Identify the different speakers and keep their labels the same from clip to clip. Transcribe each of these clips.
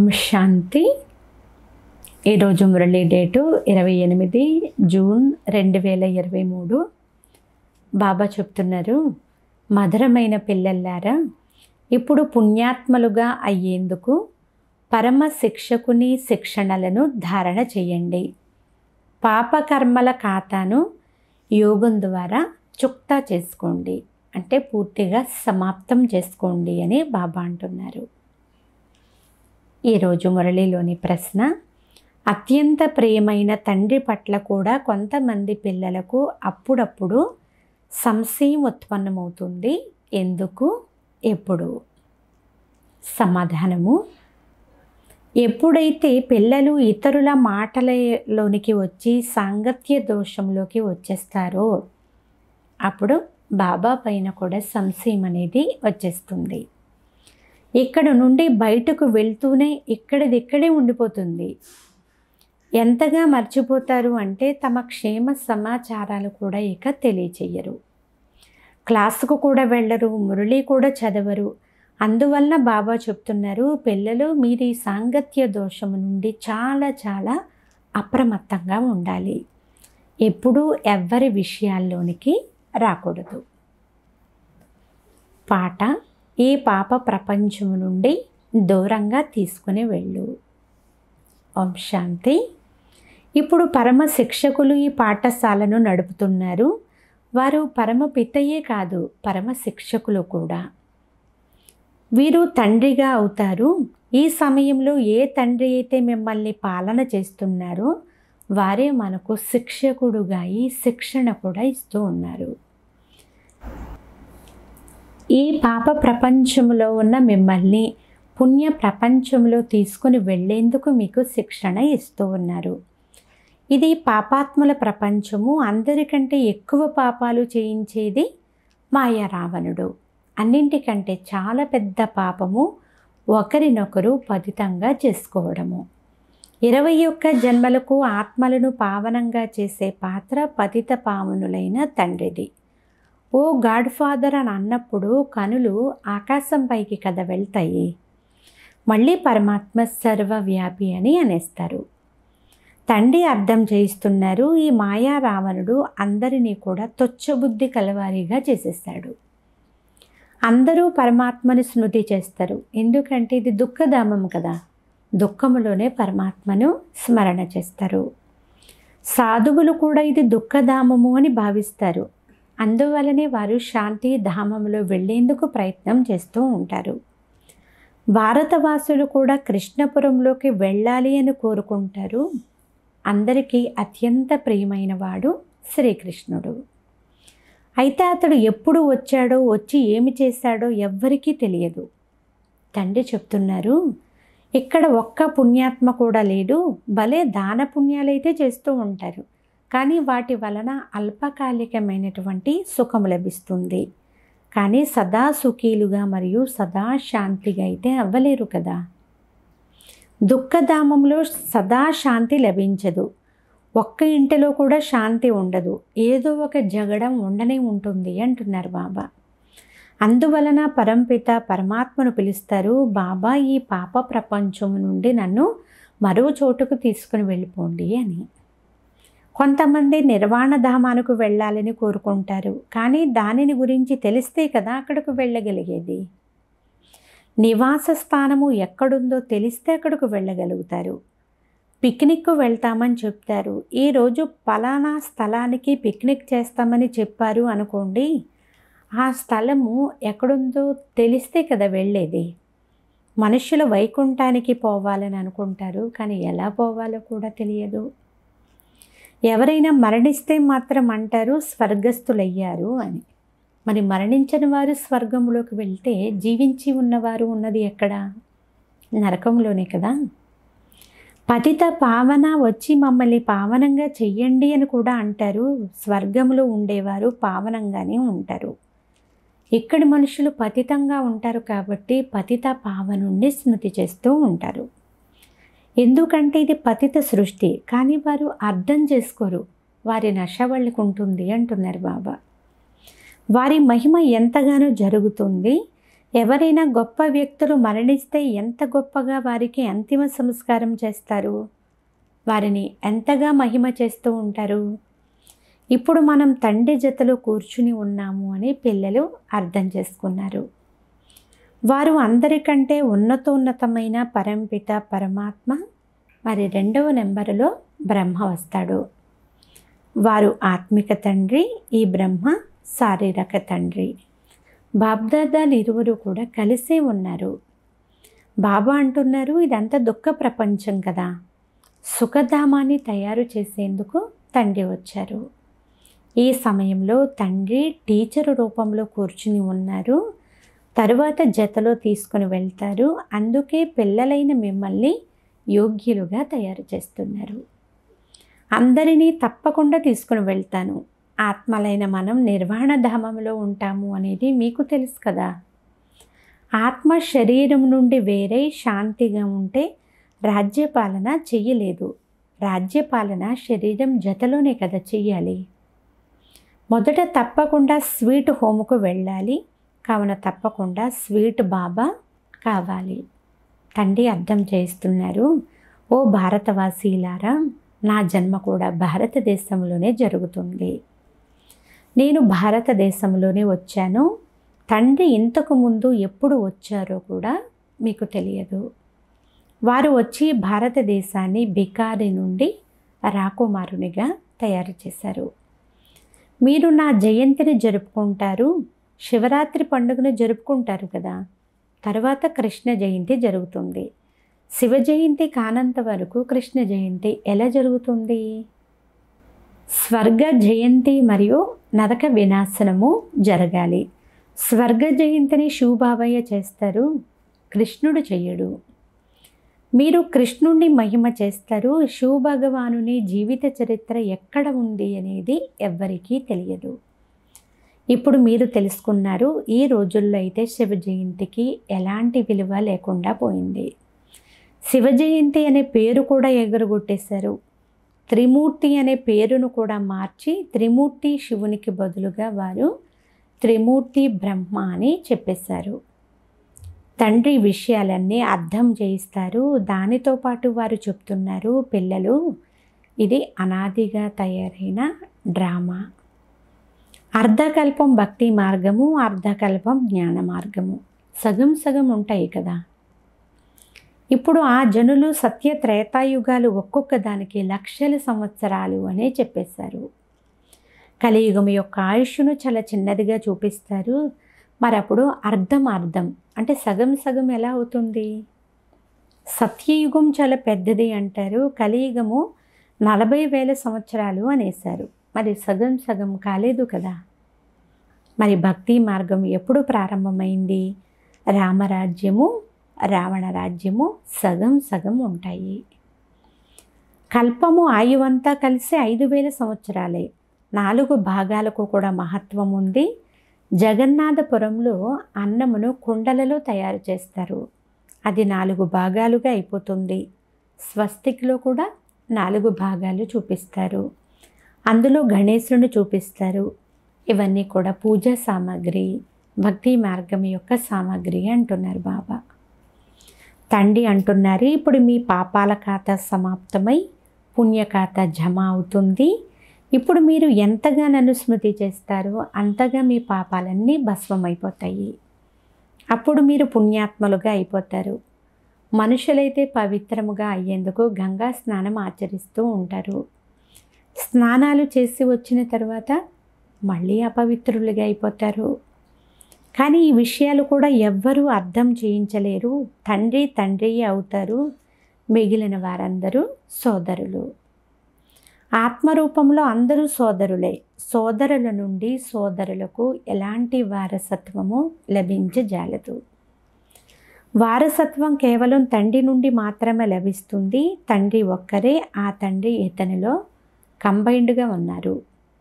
Speaker 1: ఓం శాంతి ఈరోజు మురళీ డేటు ఇరవై ఎనిమిది జూన్ రెండు వేల ఇరవై మూడు బాబా చెప్తున్నారు మధురమైన పిల్లల్లారా ఇప్పుడు పుణ్యాత్మలుగా అయ్యేందుకు పరమ శిక్షకుని శిక్షణలను ధారణ చేయండి పాపకర్మల ఖాతాను యోగం ద్వారా చుక్తా చేసుకోండి అంటే పూర్తిగా సమాప్తం చేసుకోండి అని బాబా అంటున్నారు ఈరోజు మురళిలోని ప్రశ్న అత్యంత ప్రియమైన తండ్రి పట్ల కూడా కొంతమంది పిల్లలకు అప్పుడప్పుడు సంశయం ఉత్పన్నమవుతుంది ఎందుకు ఎప్పుడు సమాధానము ఎప్పుడైతే పిల్లలు ఇతరుల మాటలలోనికి వచ్చి సాంగత్య దోషంలోకి వచ్చేస్తారో అప్పుడు బాబా పైన కూడా సంశయం అనేది వచ్చేస్తుంది ఇక్కడ నుండి బయటకు వెళ్తూనే ఇక్కడిదిక్కడే ఉండిపోతుంది ఎంతగా మర్చిపోతారు అంటే తమ క్షేమ సమాచారాలు కూడా ఇక తెలియచేయరు క్లాసుకు కూడా వెళ్ళరు మురళి కూడా చదవరు అందువల్ల బాబా చెప్తున్నారు పిల్లలు మీరు ఈ సాంగత్య దోషము నుండి చాలా చాలా అప్రమత్తంగా ఉండాలి ఎప్పుడూ ఎవ్వరి విషయాల్లోనికి రాకూడదు పాట ఈ పాప ప్రపంచము నుండి దూరంగా తీసుకుని వెళ్ళు ఓం శాంతి ఇప్పుడు పరమ శిక్షకులు ఈ పాఠశాలను నడుపుతున్నారు వారు పరమ పితయే కాదు పరమ శిక్షకులు కూడా వీరు తండ్రిగా అవుతారు ఈ సమయంలో ఏ తండ్రి అయితే మిమ్మల్ని పాలన చేస్తున్నారో వారే మనకు శిక్షకుడుగా ఈ శిక్షణ కూడా ఇస్తూ ఉన్నారు ఈ పాప ప్రపంచంలో ఉన్న మిమ్మల్ని పుణ్య ప్రపంచంలో తీసుకుని వెళ్ళేందుకు మీకు శిక్షణ ఇస్తూ ఉన్నారు ఇది పాపాత్ముల ప్రపంచము అందరికంటే ఎక్కువ పాపాలు చేయించేది మాయా రావణుడు అన్నింటికంటే చాలా పెద్ద పాపము ఒకరినొకరు పతితంగా చేసుకోవడము ఇరవై ఒక్క జన్మలకు ఆత్మలను పావనంగా చేసే పాత్ర పతిత పావనులైన తండ్రిది ఓ గాడ్ ఫాదర్ అని అన్నప్పుడు కనులు ఆకాశం పైకి కథ వెళ్తాయి మళ్ళీ పరమాత్మ సర్వవ్యాపి అని అనేస్తారు తండ్రి అర్థం చేయిస్తున్నారు ఈ మాయా రావణుడు అందరినీ కూడా తొచ్చబుద్ధి కలవారిగా చేసేస్తాడు అందరూ పరమాత్మను స్మృతి చేస్తారు ఎందుకంటే ఇది దుఃఖధామం కదా దుఃఖములోనే పరమాత్మను స్మరణ చేస్తారు సాధువులు కూడా ఇది దుఃఖధామము అని భావిస్తారు అందువలనే వారు శాంతి ధామంలో వెళ్ళేందుకు ప్రయత్నం చేస్తూ ఉంటారు భారతవాసులు కూడా కృష్ణపురంలోకి వెళ్ళాలి అని కోరుకుంటారు అందరికీ అత్యంత ప్రియమైన వాడు శ్రీకృష్ణుడు అయితే అతడు ఎప్పుడు వచ్చాడో వచ్చి ఏమి చేశాడో ఎవ్వరికీ తెలియదు తండ్రి చెప్తున్నారు ఇక్కడ ఒక్క పుణ్యాత్మ కూడా లేడు భలే దాన పుణ్యాలైతే చేస్తూ ఉంటారు కానీ వాటి వలన అల్పకాలికమైనటువంటి సుఖం లభిస్తుంది కానీ సదా సుఖీలుగా మరియు సదా శాంతిగా అయితే అవ్వలేరు కదా దుఃఖధామంలో సదా శాంతి లభించదు ఒక్క ఇంటిలో కూడా శాంతి ఉండదు ఏదో ఒక జగడం ఉండనే ఉంటుంది అంటున్నారు బాబా అందువలన పరంపిత పరమాత్మను పిలుస్తారు బాబా ఈ పాప ప్రపంచం నుండి నన్ను మరో చోటుకు తీసుకుని వెళ్ళిపోండి అని కొంతమంది నిర్వాణ ధామానికి వెళ్ళాలని కోరుకుంటారు కానీ దానిని గురించి తెలిస్తే కదా అక్కడికి వెళ్ళగలిగేది నివాస స్థానము ఎక్కడుందో తెలిస్తే అక్కడికి వెళ్ళగలుగుతారు పిక్నిక్ వెళ్తామని చెప్తారు ఈరోజు పలానా స్థలానికి పిక్నిక్ చేస్తామని చెప్పారు అనుకోండి ఆ స్థలము ఎక్కడుందో తెలిస్తే కదా వెళ్ళేది మనుషులు వైకుంఠానికి పోవాలని అనుకుంటారు కానీ ఎలా పోవాలో కూడా తెలియదు ఎవరైనా మరణిస్తే మాత్రం అంటారు స్వర్గస్థులయ్యారు అని మరి మరణించని వారు స్వర్గంలోకి వెళ్తే జీవించి ఉన్నవారు ఉన్నది ఎక్కడ నరకంలోనే కదా పతిత పావన వచ్చి మమ్మల్ని పావనంగా చెయ్యండి అని కూడా అంటారు స్వర్గంలో ఉండేవారు పావనంగానే ఉంటారు ఇక్కడి మనుషులు పతితంగా ఉంటారు కాబట్టి పతిత పావనుణ్ణి స్మృతి చేస్తూ ఉంటారు ఎందుకంటే ఇది పతిత సృష్టి కానీ వారు అర్థం చేసుకోరు వారి నష వాళ్ళకు ఉంటుంది అంటున్నారు బాబా వారి మహిమ ఎంతగానో జరుగుతుంది ఎవరైనా గొప్ప వ్యక్తులు మరణిస్తే ఎంత గొప్పగా వారికి అంతిమ సంస్కారం చేస్తారు వారిని ఎంతగా మహిమ చేస్తూ ఉంటారు ఇప్పుడు మనం తండ్రి జతలో కూర్చుని ఉన్నాము అని పిల్లలు అర్థం చేసుకున్నారు వారు అందరికంటే ఉన్నతోన్నతమైన పరంపిత పరమాత్మ మరి రెండవ నెంబరులో బ్రహ్మ వస్తాడు వారు ఆత్మిక తండ్రి ఈ బ్రహ్మ శారీరక తండ్రి బాబ్దాదాలు ఇరువురు కూడా కలిసే ఉన్నారు బాబా అంటున్నారు ఇదంతా దుఃఖ ప్రపంచం కదా సుఖధామాన్ని తయారు చేసేందుకు తండ్రి వచ్చారు ఈ సమయంలో తండ్రి టీచరు రూపంలో కూర్చుని ఉన్నారు తరువాత జతలో తీసుకుని వెళ్తారు అందుకే పిల్లలైన మిమ్మల్ని యోగ్యులుగా తయారు చేస్తున్నారు అందరినీ తప్పకుండా తీసుకుని వెళ్తాను ఆత్మలైన మనం నిర్వాణ ధామంలో ఉంటాము అనేది మీకు తెలుసు కదా ఆత్మ శరీరం నుండి వేరే శాంతిగా ఉంటే రాజ్యపాలన చెయ్యలేదు రాజ్యపాలన శరీరం జతలోనే కదా చెయ్యాలి మొదట తప్పకుండా స్వీట్ హోముకు వెళ్ళాలి కావున తప్పకుండా స్వీట్ బాబా కావాలి తండ్రి అర్థం చేస్తున్నారు ఓ భారతవాసీలారా నా జన్మ కూడా భారతదేశంలోనే జరుగుతుంది నేను భారతదేశంలోనే వచ్చాను తండ్రి ఇంతకు ముందు ఎప్పుడు వచ్చారో కూడా మీకు తెలియదు వారు వచ్చి భారతదేశాన్ని బికారి నుండి రాకుమారునిగా తయారు చేశారు మీరు నా జయంతిని జరుపుకుంటారు శివరాత్రి పండుగను జరుపుకుంటారు కదా తర్వాత కృష్ణ జయంతి జరుగుతుంది శివ జయంతి కానంత వరకు కృష్ణ జయంతి ఎలా జరుగుతుంది స్వర్గ జయంతి మరియు నరక వినాశనము జరగాలి స్వర్గ జయంతిని శివబాబయ్య చేస్తారు కృష్ణుడు చెయ్యడు మీరు కృష్ణుణ్ణి మహిమ చేస్తారు శివభగవానుని జీవిత చరిత్ర ఎక్కడ ఉంది అనేది ఎవ్వరికీ తెలియదు ఇప్పుడు మీరు తెలుసుకున్నారు ఈ రోజుల్లో అయితే శివ జయంతికి ఎలాంటి విలువ లేకుండా పోయింది శివ జయంతి అనే పేరు కూడా ఎగరగొట్టేశారు త్రిమూర్తి అనే పేరును కూడా మార్చి త్రిమూర్తి శివునికి బదులుగా వారు త్రిమూర్తి బ్రహ్మ అని చెప్పేశారు తండ్రి విషయాలన్నీ అర్థం చేయిస్తారు దానితో పాటు వారు చెప్తున్నారు పిల్లలు ఇది అనాదిగా తయారైన డ్రామా అర్ధకల్పం భక్తి మార్గము అర్ధకల్పం జ్ఞాన మార్గము సగం సగం ఉంటాయి కదా ఇప్పుడు ఆ జనులు సత్య త్రేతాయుగాలు ఒక్కొక్క దానికి లక్షల సంవత్సరాలు అనే చెప్పేశారు కలియుగం యొక్క ఆయుష్ను చాలా చిన్నదిగా చూపిస్తారు మరి అప్పుడు అర్థం అర్థం అంటే సగం సగం ఎలా అవుతుంది సత్యయుగం చాలా పెద్దది అంటారు కలియుగము నలభై వేల సంవత్సరాలు అనేశారు మరి సగం సగం కాలేదు కదా మరి భక్తి మార్గం ఎప్పుడు ప్రారంభమైంది రామరాజ్యము రావణ రాజ్యము సగం సగం ఉంటాయి కల్పము ఆయువంతా కలిసి ఐదు వేల సంవత్సరాలే నాలుగు భాగాలకు కూడా మహత్వం ఉంది జగన్నాథపురంలో అన్నమును కుండలలో తయారు చేస్తారు అది నాలుగు భాగాలుగా అయిపోతుంది స్వస్తిక్లో కూడా నాలుగు భాగాలు చూపిస్తారు అందులో గణేశుని చూపిస్తారు ఇవన్నీ కూడా పూజా సామాగ్రి భక్తి మార్గం యొక్క సామాగ్రి అంటున్నారు బాబా తండ్రి అంటున్నారు ఇప్పుడు మీ పాపాల ఖాతా సమాప్తమై పుణ్య ఖాతా జమ అవుతుంది ఇప్పుడు మీరు ఎంతగా నన్ను స్మృతి చేస్తారో అంతగా మీ పాపాలన్నీ భస్మమైపోతాయి అప్పుడు మీరు పుణ్యాత్మలుగా అయిపోతారు మనుషులైతే పవిత్రముగా అయ్యేందుకు గంగా స్నానం ఆచరిస్తూ ఉంటారు స్నానాలు చేసి వచ్చిన తర్వాత మళ్ళీ అపవిత్రులుగా అయిపోతారు కానీ ఈ విషయాలు కూడా ఎవ్వరూ అర్థం చేయించలేరు తండ్రి తండ్రియే అవుతారు మిగిలిన వారందరూ సోదరులు ఆత్మరూపంలో అందరూ సోదరులే సోదరుల నుండి సోదరులకు ఎలాంటి వారసత్వము లభించజాలదు వారసత్వం కేవలం తండ్రి నుండి మాత్రమే లభిస్తుంది తండ్రి ఒక్కరే ఆ తండ్రి ఇతనిలో కంబైన్డ్గా ఉన్నారు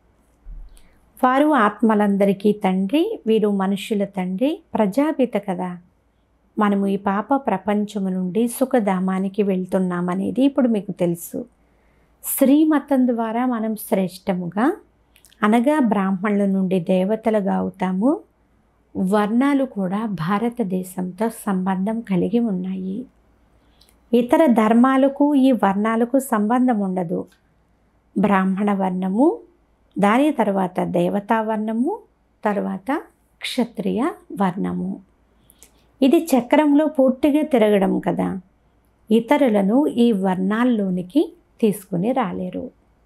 Speaker 1: వారు ఆత్మలందరికీ తండ్రి వీరు మనుషుల తండ్రి ప్రజాపిత కదా మనము ఈ పాప ప్రపంచము నుండి సుఖధామానికి వెళ్తున్నామనేది ఇప్పుడు మీకు తెలుసు శ్రీమతం ద్వారా మనం శ్రేష్టముగా అనగా బ్రాహ్మణుల నుండి దేవతలుగా అవుతాము వర్ణాలు కూడా భారతదేశంతో సంబంధం కలిగి ఉన్నాయి ఇతర ధర్మాలకు ఈ వర్ణాలకు సంబంధం ఉండదు బ్రాహ్మణ వర్ణము దాని తర్వాత దేవతా వర్ణము తర్వాత క్షత్రియ వర్ణము ఇది చక్రంలో పూర్తిగా తిరగడం కదా ఇతరులను ఈ వర్ణాల్లోనికి తీసుకుని రాలేరు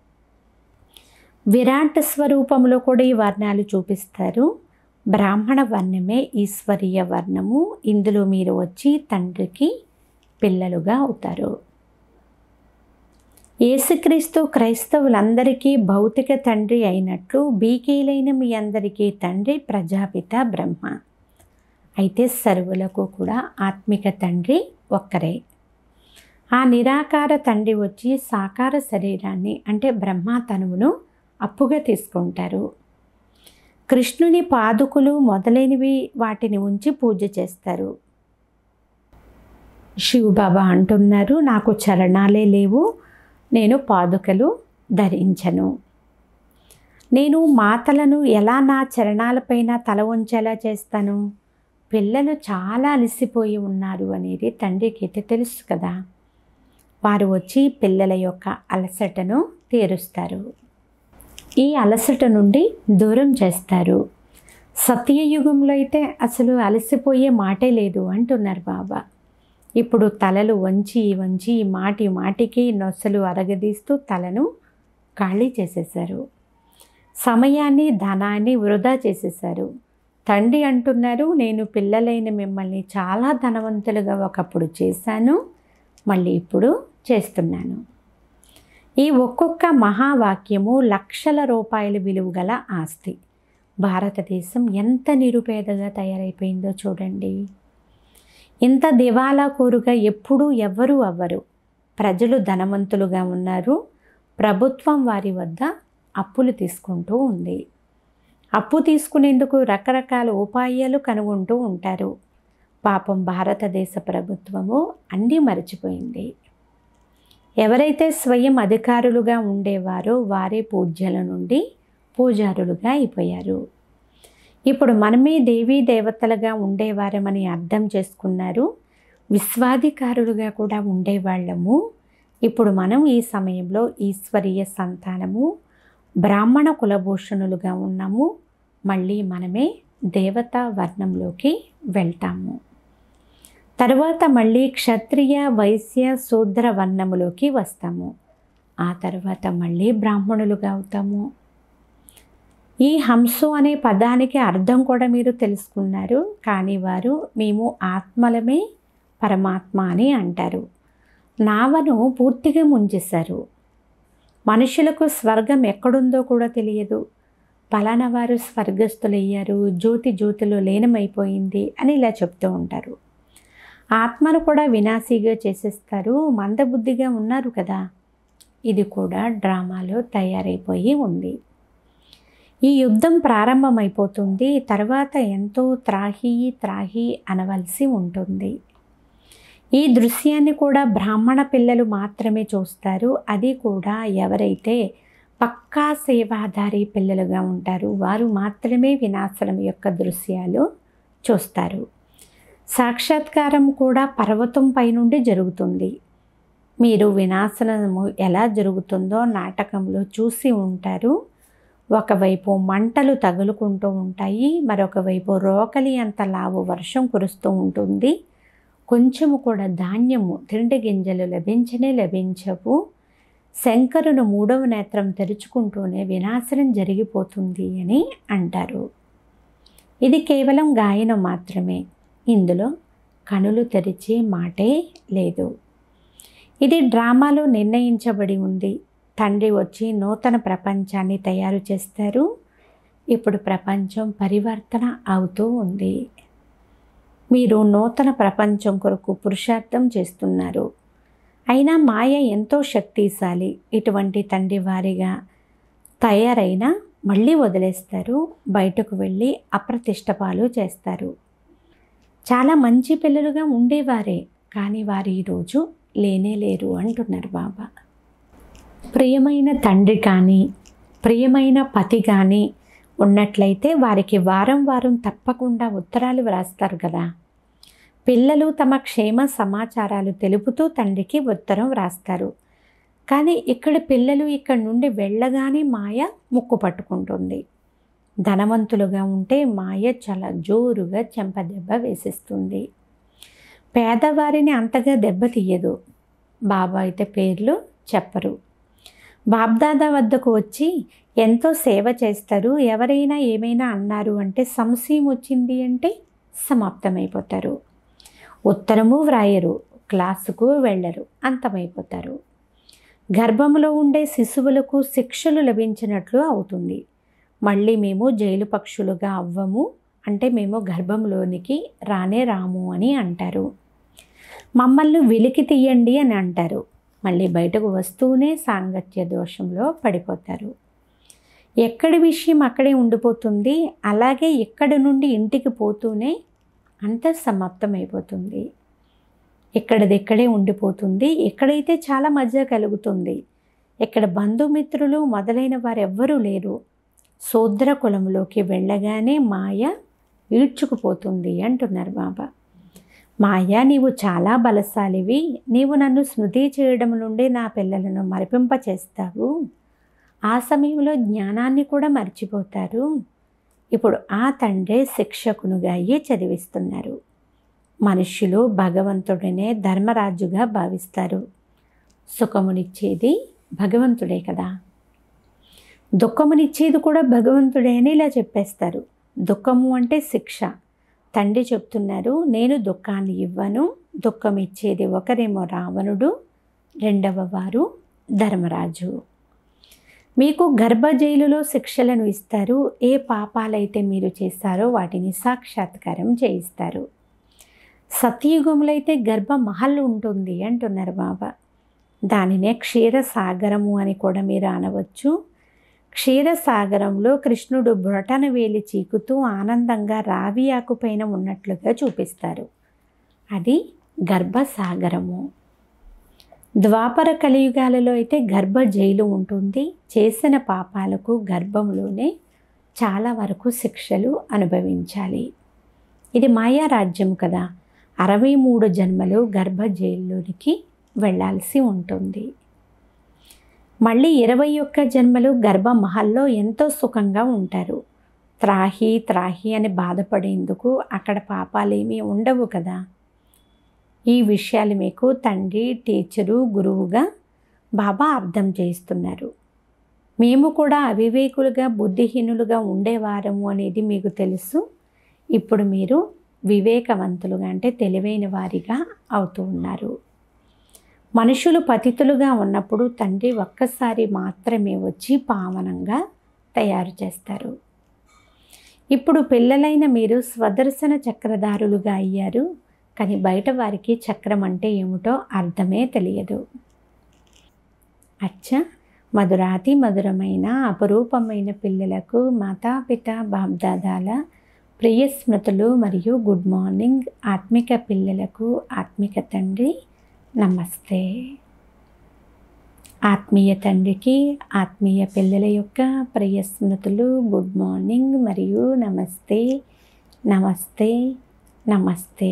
Speaker 1: విరాట్ స్వరూపంలో కూడా ఈ వర్ణాలు చూపిస్తారు బ్రాహ్మణ వర్ణమే ఈశ్వరీయ వర్ణము ఇందులో మీరు వచ్చి తండ్రికి పిల్లలుగా అవుతారు యేసుక్రీస్తు క్రైస్తవులందరికీ భౌతిక తండ్రి అయినట్లు బీకేలైన మీ అందరికీ తండ్రి ప్రజాపిత బ్రహ్మ అయితే సర్వులకు కూడా ఆత్మిక తండ్రి ఒక్కరే ఆ నిరాకార తండ్రి వచ్చి సాకార శరీరాన్ని అంటే బ్రహ్మ తనువును అప్పుగా తీసుకుంటారు కృష్ణుని పాదుకులు మొదలైనవి వాటిని ఉంచి పూజ చేస్తారు శివబాబా అంటున్నారు నాకు చరణాలే లేవు నేను పాదుకలు ధరించను నేను మాతలను ఎలా నా చరణాలపైన తల ఉంచేలా చేస్తాను పిల్లలు చాలా అలసిపోయి ఉన్నారు అనేది తండ్రికి అయితే తెలుసు కదా వారు వచ్చి పిల్లల యొక్క అలసటను తీరుస్తారు ఈ అలసట నుండి దూరం చేస్తారు సత్యయుగంలో అయితే అసలు అలసిపోయే మాటే లేదు అంటున్నారు బాబా ఇప్పుడు తలలు వంచి వంచి మాటి మాటికి నొసలు అరగదీస్తూ తలను ఖాళీ చేసేశారు సమయాన్ని ధనాన్ని వృధా చేసేశారు తండ్రి అంటున్నారు నేను పిల్లలైన మిమ్మల్ని చాలా ధనవంతులుగా ఒకప్పుడు చేశాను మళ్ళీ ఇప్పుడు చేస్తున్నాను ఈ ఒక్కొక్క మహావాక్యము లక్షల రూపాయల విలువ గల ఆస్తి భారతదేశం ఎంత నిరుపేదగా తయారైపోయిందో చూడండి ఇంత దివాలా కోరుగా ఎప్పుడూ ఎవ్వరూ అవ్వరు ప్రజలు ధనవంతులుగా ఉన్నారు ప్రభుత్వం వారి వద్ద అప్పులు తీసుకుంటూ ఉంది అప్పు తీసుకునేందుకు రకరకాల ఉపాయాలు కనుగొంటూ ఉంటారు పాపం భారతదేశ ప్రభుత్వము అన్నీ మర్చిపోయింది ఎవరైతే స్వయం అధికారులుగా ఉండేవారో వారే పూజ్యుల నుండి పూజారులుగా అయిపోయారు ఇప్పుడు మనమే దేవీ దేవతలుగా ఉండేవారమని అర్థం చేసుకున్నారు విశ్వాధికారులుగా కూడా ఉండేవాళ్ళము ఇప్పుడు మనం ఈ సమయంలో ఈశ్వరీయ సంతానము బ్రాహ్మణ కులభూషణులుగా ఉన్నాము మళ్ళీ మనమే దేవతా వర్ణంలోకి వెళ్తాము తర్వాత మళ్ళీ క్షత్రియ వైశ్య శూద్ర వర్ణములోకి వస్తాము ఆ తర్వాత మళ్ళీ బ్రాహ్మణులుగా అవుతాము ఈ హంసు అనే పదానికి అర్థం కూడా మీరు తెలుసుకున్నారు కానీ వారు మేము ఆత్మలమే పరమాత్మ అని అంటారు నావను పూర్తిగా ముంచేశారు మనుషులకు స్వర్గం ఎక్కడుందో కూడా తెలియదు పలానా వారు స్వర్గస్థులయ్యారు జ్యోతి జ్యోతిలో లీనమైపోయింది అని ఇలా చెప్తూ ఉంటారు ఆత్మను కూడా వినాశీగా చేసేస్తారు మందబుద్ధిగా ఉన్నారు కదా ఇది కూడా డ్రామాలో తయారైపోయి ఉంది ఈ యుద్ధం ప్రారంభమైపోతుంది తర్వాత ఎంతో త్రాహి త్రాహి అనవలసి ఉంటుంది ఈ దృశ్యాన్ని కూడా బ్రాహ్మణ పిల్లలు మాత్రమే చూస్తారు అది కూడా ఎవరైతే పక్కా సేవాధారి పిల్లలుగా ఉంటారు వారు మాత్రమే వినాశనం యొక్క దృశ్యాలు చూస్తారు సాక్షాత్కారం కూడా పర్వతం పైనుండి జరుగుతుంది మీరు వినాశనము ఎలా జరుగుతుందో నాటకంలో చూసి ఉంటారు ఒకవైపు మంటలు తగులుకుంటూ ఉంటాయి మరొక వైపు రోకలి అంత లావు వర్షం కురుస్తూ ఉంటుంది కొంచెము కూడా ధాన్యము తిండి గింజలు లభించనే లభించవు శంకరును మూడవ నేత్రం తెరుచుకుంటూనే వినాశనం జరిగిపోతుంది అని అంటారు ఇది కేవలం గాయనం మాత్రమే ఇందులో కనులు తెరిచే మాటే లేదు ఇది డ్రామాలో నిర్ణయించబడి ఉంది తండ్రి వచ్చి నూతన ప్రపంచాన్ని తయారు చేస్తారు ఇప్పుడు ప్రపంచం పరివర్తన అవుతూ ఉంది మీరు నూతన ప్రపంచం కొరకు పురుషార్థం చేస్తున్నారు అయినా మాయ ఎంతో శక్తిశాలి ఇటువంటి తండ్రి వారిగా తయారైన మళ్ళీ వదిలేస్తారు బయటకు వెళ్ళి అప్రతిష్ట పాలు చేస్తారు చాలా మంచి పిల్లలుగా ఉండేవారే కానీ వారు ఈరోజు లేనే లేరు అంటున్నారు బాబా ప్రియమైన తండ్రి కానీ ప్రియమైన పతి కానీ ఉన్నట్లయితే వారికి వారం వారం తప్పకుండా ఉత్తరాలు వ్రాస్తారు కదా పిల్లలు తమ క్షేమ సమాచారాలు తెలుపుతూ తండ్రికి ఉత్తరం వ్రాస్తారు కానీ ఇక్కడ పిల్లలు ఇక్కడ నుండి వెళ్ళగానే మాయ ముక్కు పట్టుకుంటుంది ధనవంతులుగా ఉంటే మాయ చాలా జోరుగా చెంపదెబ్బ వేసిస్తుంది పేదవారిని అంతగా దెబ్బతీయదు బాబా అయితే పేర్లు చెప్పరు బాబ్దాదా వద్దకు వచ్చి ఎంతో సేవ చేస్తారు ఎవరైనా ఏమైనా అన్నారు అంటే సంశయం వచ్చింది అంటే సమాప్తమైపోతారు ఉత్తరము వ్రాయరు క్లాసుకు వెళ్ళరు అంతమైపోతారు గర్భంలో ఉండే శిశువులకు శిక్షలు లభించినట్లు అవుతుంది మళ్ళీ మేము జైలు పక్షులుగా అవ్వము అంటే మేము గర్భంలోనికి రానే రాము అని అంటారు మమ్మల్ని వెలికి తీయండి అని అంటారు మళ్ళీ బయటకు వస్తూనే సాంగత్య దోషంలో పడిపోతారు ఎక్కడి విషయం అక్కడే ఉండిపోతుంది అలాగే ఇక్కడి నుండి ఇంటికి పోతూనే అంత సమాప్తమైపోతుంది ఇక్కడిదిక్కడే ఉండిపోతుంది ఎక్కడైతే చాలా మజా కలుగుతుంది ఇక్కడ బంధుమిత్రులు మొదలైన వారు ఎవ్వరూ లేరు శూద్ర కులంలోకి వెళ్ళగానే మాయ ఈడ్చుకుపోతుంది అంటున్నారు బాబా మాయా నీవు చాలా బలశాలివి నీవు నన్ను స్మృతి చేయడం నుండి నా పిల్లలను మరిపింప చేస్తావు ఆ సమయంలో జ్ఞానాన్ని కూడా మర్చిపోతారు ఇప్పుడు ఆ తండ్రే శిక్షకునుగా అయ్యి చదివిస్తున్నారు మనుష్యులు భగవంతుడినే ధర్మరాజుగా భావిస్తారు సుఖమునిచ్చేది భగవంతుడే కదా దుఃఖమునిచ్చేది కూడా భగవంతుడే అని ఇలా చెప్పేస్తారు దుఃఖము అంటే శిక్ష తండ్రి చెప్తున్నారు నేను దుఃఖాన్ని ఇవ్వను దుఃఖం ఇచ్చేది ఒకరేమో రావణుడు రెండవ వారు ధర్మరాజు మీకు గర్భ జైలులో శిక్షలను ఇస్తారు ఏ పాపాలైతే మీరు చేస్తారో వాటిని సాక్షాత్కారం చేయిస్తారు సత్యయుగంలో అయితే గర్భ మహల్ ఉంటుంది అంటున్నారు బాబా దానినే క్షీరసాగరము అని కూడా మీరు అనవచ్చు క్షీరసాగరంలో కృష్ణుడు బొటన వేలి చీకుతూ ఆనందంగా రావి ఆకుపైన ఉన్నట్లుగా చూపిస్తారు అది గర్భసాగరము ద్వాపర కలియుగాలలో అయితే గర్భ జైలు ఉంటుంది చేసిన పాపాలకు గర్భంలోనే చాలా వరకు శిక్షలు అనుభవించాలి ఇది మాయా రాజ్యం కదా అరవై మూడు జన్మలు గర్భ జైల్లోనికి వెళ్ళాల్సి ఉంటుంది మళ్ళీ ఇరవై ఒక్క జన్మలు గర్భ మహల్లో ఎంతో సుఖంగా ఉంటారు త్రాహి త్రాహి అని బాధపడేందుకు అక్కడ పాపాలేమీ ఉండవు కదా ఈ విషయాలు మీకు తండ్రి టీచరు గురువుగా బాబా అర్థం చేస్తున్నారు మేము కూడా అవివేకులుగా బుద్ధిహీనులుగా ఉండేవారము అనేది మీకు తెలుసు ఇప్పుడు మీరు వివేకవంతులుగా అంటే తెలివైన వారిగా అవుతూ ఉన్నారు మనుషులు పతితులుగా ఉన్నప్పుడు తండ్రి ఒక్కసారి మాత్రమే వచ్చి పావనంగా తయారు చేస్తారు ఇప్పుడు పిల్లలైన మీరు స్వదర్శన చక్రధారులుగా అయ్యారు కానీ బయట వారికి చక్రం అంటే ఏమిటో అర్థమే తెలియదు అచ్చ మధురాతి మధురమైన అపరూపమైన పిల్లలకు మాతాపిత బాబ్దాదాల ప్రియ స్మృతులు మరియు గుడ్ మార్నింగ్ ఆత్మిక పిల్లలకు ఆత్మిక తండ్రి నమస్తే ఆత్మీయ తండ్రికి ఆత్మీయ పిల్లల యొక్క ప్రియ స్మృతులు గుడ్ మార్నింగ్ మరియు నమస్తే నమస్తే నమస్తే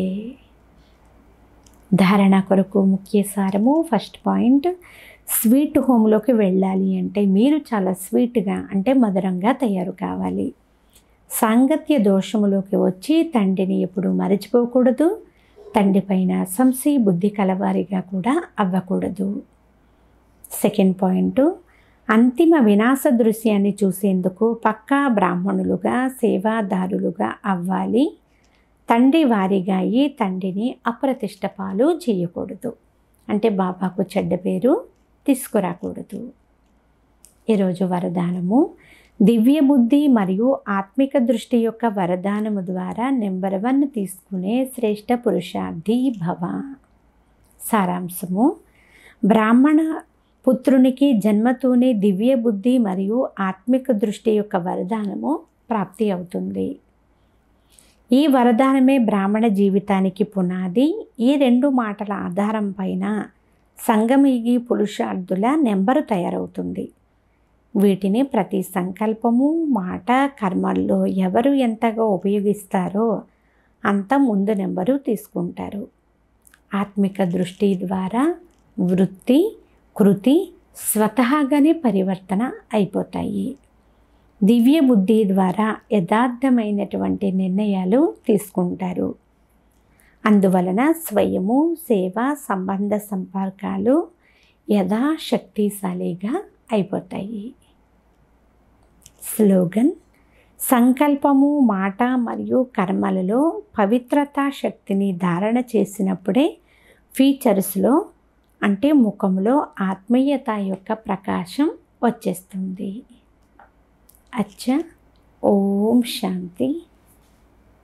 Speaker 1: ధారణ కొరకు ముఖ్య సారము ఫస్ట్ పాయింట్ స్వీట్ హోమ్లోకి వెళ్ళాలి అంటే మీరు చాలా స్వీట్గా అంటే మధురంగా తయారు కావాలి సాంగత్య దోషములోకి వచ్చి తండ్రిని ఎప్పుడు మరచిపోకూడదు తండ్రి పైన సంశీ బుద్ధి కలవారిగా కూడా అవ్వకూడదు సెకండ్ పాయింట్ అంతిమ వినాశ దృశ్యాన్ని చూసేందుకు పక్కా బ్రాహ్మణులుగా సేవాదారులుగా అవ్వాలి తండ్రి వారిగా అయి తండ్రిని అప్రతిష్ట పాలు చేయకూడదు అంటే బాబాకు చెడ్డ పేరు తీసుకురాకూడదు ఈరోజు వరదానము దివ్య బుద్ధి మరియు ఆత్మిక దృష్టి యొక్క వరదానము ద్వారా నెంబర్ వన్ తీసుకునే శ్రేష్ఠ పురుషార్థి భవ సారాంశము బ్రాహ్మణ పుత్రునికి జన్మతోనే దివ్య బుద్ధి మరియు ఆత్మిక దృష్టి యొక్క వరదానము ప్రాప్తి అవుతుంది ఈ వరదానమే బ్రాహ్మణ జీవితానికి పునాది ఈ రెండు మాటల ఆధారం పైన సంగమీగి పురుషార్థుల నెంబరు తయారవుతుంది వీటిని ప్రతి సంకల్పము మాట కర్మల్లో ఎవరు ఎంతగా ఉపయోగిస్తారో అంత ముందు నెంబరు తీసుకుంటారు ఆత్మిక దృష్టి ద్వారా వృత్తి కృతి స్వతహాగానే పరివర్తన అయిపోతాయి దివ్య బుద్ధి ద్వారా యథార్థమైనటువంటి నిర్ణయాలు తీసుకుంటారు అందువలన స్వయము సేవ సంబంధ సంపర్కాలు యథాశక్తిశాలిగా అయిపోతాయి స్లోగన్ సంకల్పము మాట మరియు కర్మలలో పవిత్రతా శక్తిని ధారణ చేసినప్పుడే ఫీచర్స్లో అంటే ముఖంలో ఆత్మీయత యొక్క ప్రకాశం వచ్చేస్తుంది అచ్చ ఓం శాంతి